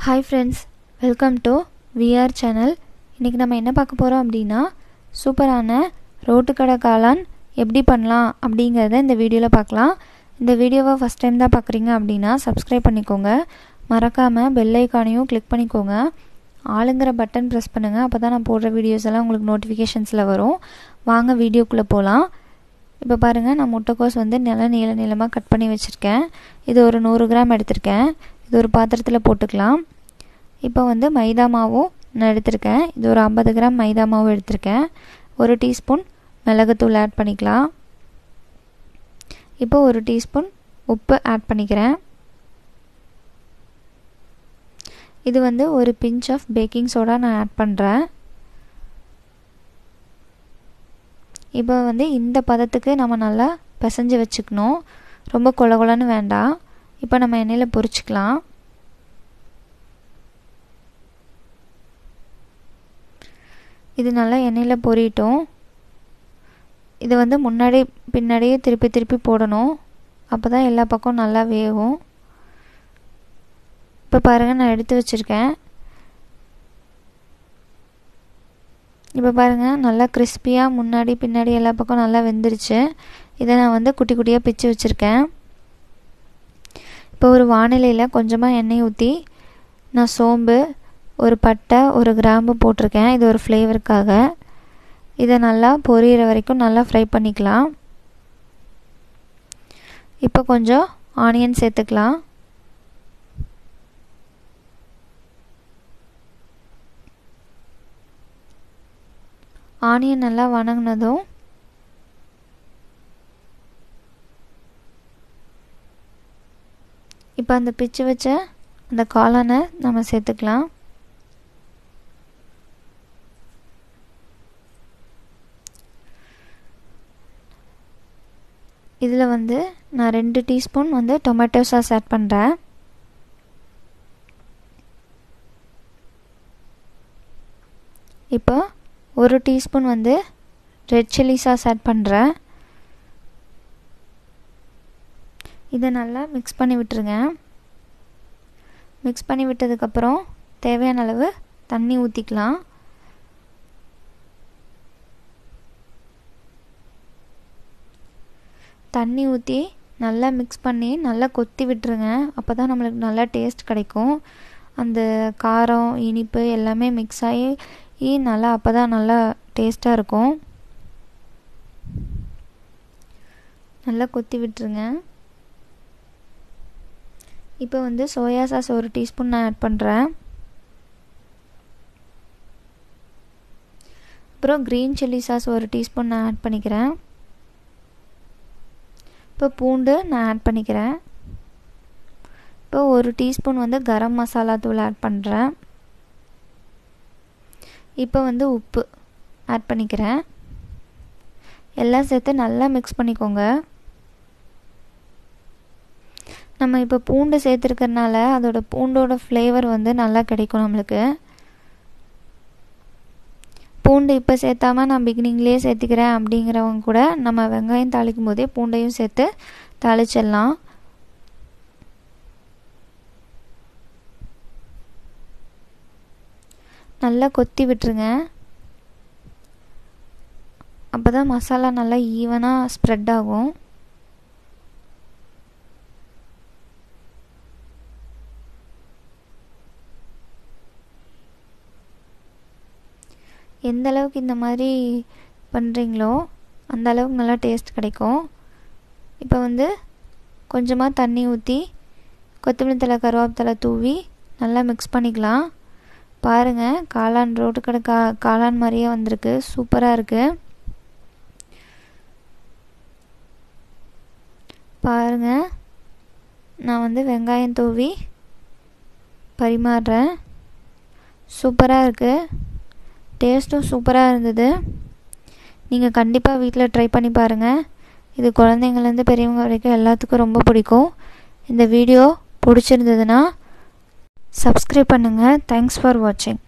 hi friends welcome to VR channel இன்றைக்கி நம்ம என்ன பார்க்க போகிறோம் அப்படின்னா சூப்பரான ரோட்டுக்கடை காளான் எப்படி பண்ணலாம் அப்படிங்கிறத இந்த வீடியோவில் பார்க்கலாம் இந்த வீடியோவை ஃபஸ்ட் டைம் தான் பார்க்குறீங்க அப்படின்னா சப்ஸ்கிரைப் பண்ணிக்கோங்க மறக்காமல் பெல் ஐக்கானையும் கிளிக் பண்ணிக்கோங்க ஆளுங்கிற பட்டன் ப்ரெஸ் பண்ணுங்கள் அப்போ தான் நான் போடுற வீடியோஸ் எல்லாம் உங்களுக்கு நோட்டிஃபிகேஷன்ஸில் வரும் வாங்க வீடியோக்குள்ளே போகலாம் இப்போ பாருங்கள் நான் முட்டைக்கோஸ் வந்து நில நீள நீளமாக கட் பண்ணி வச்சுருக்கேன் இது ஒரு நூறு கிராம் எடுத்திருக்கேன் இது ஒரு பாத்திரத்தில் போட்டுக்கலாம் இப்போ வந்து மைதா மாவும் நான் எடுத்திருக்கேன் இது ஒரு ஐம்பது கிராம் மைதா மாவும் எடுத்திருக்கேன் ஒரு டீஸ்பூன் மிளகுத்தூள் ஆட் பண்ணிக்கலாம் இப்போ ஒரு டீஸ்பூன் உப்பு ஆட் பண்ணிக்கிறேன் இது வந்து ஒரு பிஞ்ச் ஆஃப் பேக்கிங் சோடா நான் ஆட் பண்ணுறேன் இப்போ வந்து இந்த பதத்துக்கு நம்ம நல்லா பிசைஞ்சு வச்சுக்கணும் ரொம்ப கொல கொலன்னு வேண்டாம் இப்போ நம்ம எண்ணெயில் பொரிச்சிக்கலாம் இது நல்லா எண்ணெயில் பொரியட்டும் இது வந்து முன்னாடி பின்னாடியே திருப்பி திருப்பி போடணும் அப்போ தான் எல்லா பக்கம் நல்லா வேகும் இப்போ பாருங்கள் நான் எடுத்து வச்சுருக்கேன் இப்போ பாருங்கள் நல்லா கிறிஸ்பியாக முன்னாடி பின்னாடி எல்லா பக்கம் நல்லா வெந்துருச்சு இதை நான் வந்து குட்டி குட்டியாக பிச்சு வச்சுருக்கேன் இப்போ ஒரு வானிலையில் கொஞ்சமாக எண்ணெய் ஊற்றி நான் சோம்பு ஒரு பட்டை ஒரு கிராம்பு போட்டிருக்கேன் இது ஒரு ஃப்ளேவருக்காக இதை நல்லா பொரியிற வரைக்கும் நல்லா ஃப்ரை பண்ணிக்கலாம் இப்போ கொஞ்சம் ஆனியன் சேர்த்துக்கலாம் ஆனியன் நல்லா வணங்கினதும் இப்போ அந்த பிச்சு வச்ச அந்த காளானை நம்ம சேர்த்துக்கலாம் இதில் வந்து நான் ரெண்டு டீஸ்பூன் வந்து டொமேட்டோ சாஸ் ஆட் பண்ணுறேன் இப்போ ஒரு டீஸ்பூன் வந்து ரெட் சில்லி சாஸ் ஆட் பண்ணுறேன் இதை நல்லா மிக்ஸ் பண்ணி விட்டுருங்க மிக்ஸ் பண்ணி விட்டதுக்கப்புறம் தேவையான அளவு தண்ணி ஊற்றிக்கலாம் தண்ணி ஊற்றி நல்லா மிக்ஸ் பண்ணி நல்லா கொத்தி விட்டுருங்க அப்போ தான் நம்மளுக்கு நல்லா டேஸ்ட் கிடைக்கும் அந்த காரம் இனிப்பு எல்லாமே மிக்ஸ் ஆகி நல்லா அப்போ தான் நல்லா டேஸ்ட்டாக இருக்கும் நல்லா கொத்தி விட்டுருங்க இப்போ வந்து சோயா சாஸ் ஒரு டீஸ்பூன் நான் ஆட் பண்ணுறேன் அப்புறம் க்ரீன் சில்லி சாஸ் ஒரு டீஸ்பூன் நான் ஆட் பண்ணிக்கிறேன் இப்போ பூண்டு நான் ஆட் பண்ணிக்கிறேன் இப்போ ஒரு டீஸ்பூன் வந்து கரம் மசாலா தூள் ஆட் பண்ணுறேன் இப்போ வந்து உப்பு ஆட் பண்ணிக்கிறேன் எல்லாம் சேர்த்து நல்லா மிக்ஸ் பண்ணிக்கோங்க நம்ம இப்போ பூண்டு சேர்த்துருக்கறனால அதோட பூண்டோட ஃப்ளேவர் வந்து நல்லா கிடைக்கும் நம்மளுக்கு பூண்டு இப்போ சேர்த்தாம நான் பிகினிங்லேயே சேர்த்துக்கிறேன் அப்படிங்கிறவங்க கூட நம்ம வெங்காயம் தாளிக்கும் போதே பூண்டையும் சேர்த்து தாளிச்சிடலாம் நல்லா கொத்தி விட்டுருங்க அப்போ தான் மசாலா நல்லா ஈவனாக ஸ்ப்ரெட் ஆகும் எந்த அளவுக்கு இந்த மாதிரி பண்ணுறீங்களோ அந்த அளவுக்கு நல்லா டேஸ்ட் கிடைக்கும் இப்போ வந்து கொஞ்சமாக தண்ணி ஊற்றி கொத்தமல்லி தலை கருவேப்பிலை தூவி நல்லா மிக்ஸ் பண்ணிக்கலாம் பாருங்கள் காளான் ரோட்டு கடை கா காளான் மாதிரியே வந்திருக்கு சூப்பராக இருக்குது பாருங்கள் நான் வந்து வெங்காயம் தூவி பரிமாறுறேன் சூப்பராக இருக்குது டேஸ்ட்டும் சூப்பராக இருந்தது நீங்கள் கண்டிப்பாக வீட்டில் ட்ரை பண்ணி பாருங்கள் இது குழந்தைங்கள்லேருந்து பெரியவங்க வரைக்கும் எல்லாத்துக்கும் ரொம்ப பிடிக்கும் இந்த வீடியோ பிடிச்சிருந்ததுன்னா சப்ஸ்கிரைப் பண்ணுங்கள் தேங்க்ஸ் ஃபார் வாட்சிங்